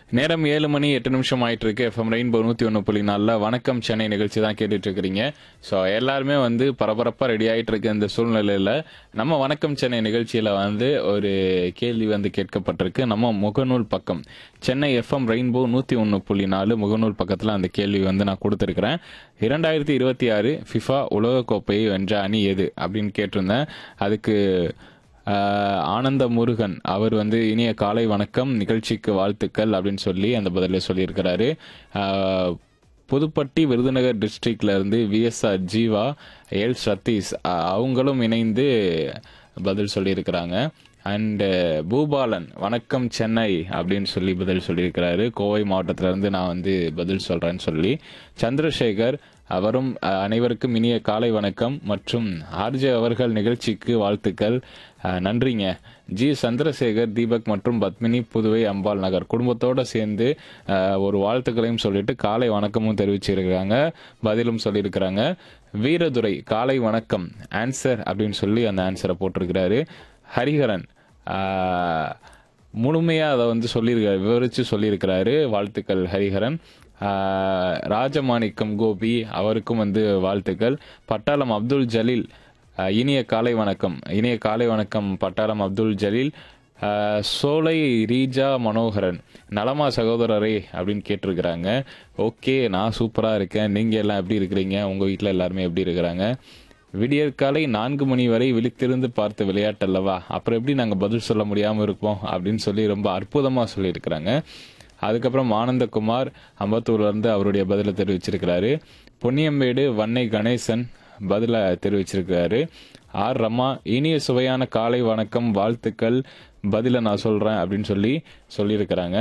நேரம் ஏழு மணி எட்டு நிமிஷம் ஆயிட்டு இருக்கு எஃப்எம் ரெயின்போ நூற்றி ஒன்று புள்ளி நாலில் வணக்கம் சென்னை நிகழ்ச்சி தான் கேட்டுட்டு இருக்கிறீங்க ஸோ எல்லாருமே வந்து பரபரப்பாக ரெடி ஆயிட்டு இருக்க இந்த சூழ்நிலையில் நம்ம வணக்கம் சென்னை நிகழ்ச்சியில் வந்து ஒரு கேள்வி வந்து கேட்கப்பட்டிருக்கு நம்ம முகநூல் பக்கம் சென்னை எஃப்எம் ரெயின்போ நூற்றி ஒன்று புள்ளி நாலு முகநூல் பக்கத்தில் அந்த கேள்வி வந்து நான் கொடுத்துருக்கிறேன் இரண்டாயிரத்தி இருபத்தி ஆறு ஃபிஃபா உலகக்கோப்பையை வென்ற அணி எது அப்படின்னு கேட்டிருந்தேன் அதுக்கு ஆஹ் ஆனந்த முருகன் அவர் வந்து இனிய காலை வணக்கம் நிகழ்ச்சிக்கு வாழ்த்துக்கள் அப்படின்னு சொல்லி அந்த பதிலை சொல்லியிருக்கிறாரு ஆஹ் புதுப்பட்டி விருதுநகர் டிஸ்ட்ரிக்ட்ல இருந்து விஎஸ்ஆர் ஜீவா எல் சதீஷ் ஆஹ் அவங்களும் இணைந்து பதில் சொல்லியிருக்கிறாங்க அண்ட் பூபாலன் வணக்கம் சென்னை அப்படின்னு சொல்லி பதில் சொல்லியிருக்கிறாரு கோவை மாவட்டத்துல இருந்து நான் வந்து பதில் சொல்றேன்னு சொல்லி சந்திரசேகர் அவரும் அஹ், அனைவருக்கும் இனிய காலை வணக்கம் மற்றும் ஆர்ஜே அவர்கள் நிகழ்ச்சிக்கு வாழ்த்துக்கள் அஹ், நன்றிங்க ஜி சந்திரசேகர் தீபக் மற்றும் பத்மினி புதுவை அம்பாள் நகர் குடும்பத்தோட சேர்ந்து அஹ், ஒரு வாழ்த்துக்களையும் சொல்லிட்டு காலை வணக்கமும் தெரிவிச்சிருக்கிறாங்க பதிலும் சொல்லியிருக்கிறாங்க வீரதுரை காலை வணக்கம் ஆன்சர் அப்படின்னு சொல்லி அந்த ஆன்சரை போட்டிருக்கிறாரு ஹரிஹரன் ஆஹ், முழுமையா அதை வந்து சொல்லியிருக்காரு விவரிச்சு சொல்லியிருக்கிறாரு வாழ்த்துக்கள் ஹரிஹரன் ஆஹ், ராஜமாணிக்கம் கோபி அவருக்கும் வந்து வாழ்த்துக்கள் பட்டாளம் அப்துல் ஜலீல் ஆஹ், இனிய காலை வணக்கம் இனிய காலை வணக்கம் பட்டாளம் அப்துல் ஜலீல் ஆஹ், சோலை ரீஜா மனோகரன் நலமா சகோதரரே அப்படின்னு கேட்டிருக்கிறாங்க ஓகே நான் சூப்பரா இருக்கேன் நீங்க எல்லாம் எப்படி இருக்கிறீங்க உங்க வீட்டில் எல்லாருமே எப்படி இருக்கிறாங்க விடியற்காலை நான்கு மணி வரை விழித்திருந்து பார்த்த விளையாட்டு அல்லவா அப்புறம் எப்படி நாங்கள் பதில் சொல்ல முடியாமல் இருப்போம் அப்படின்னு சொல்லி ரொம்ப அற்புதமாக சொல்லியிருக்கிறாங்க அதுக்கப்புறம் ஆனந்தகுமார் அம்பத்தூர்ல இருந்து அவருடைய பதிலை தெரிவிச்சிருக்கிறாரு பொன்னியம்பேடு வன்னை கணேசன் பதிலை தெரிவிச்சிருக்கிறாரு ஆர் ரமா இனிய சுவையான காலை வணக்கம் வாழ்த்துக்கள் பதிலை நான் சொல்றேன் அப்படின்னு சொல்லி சொல்லியிருக்கிறாங்க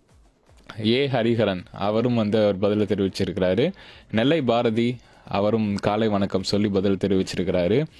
ஏ ஹரிஹரன் அவரும் வந்து அவர் பதில தெரிவிச்சிருக்கிறாரு நெல்லை பாரதி அவரும் காலை வணக்கம் சொல்லி பதில் தெரிவிச்சிருக்கிறாரு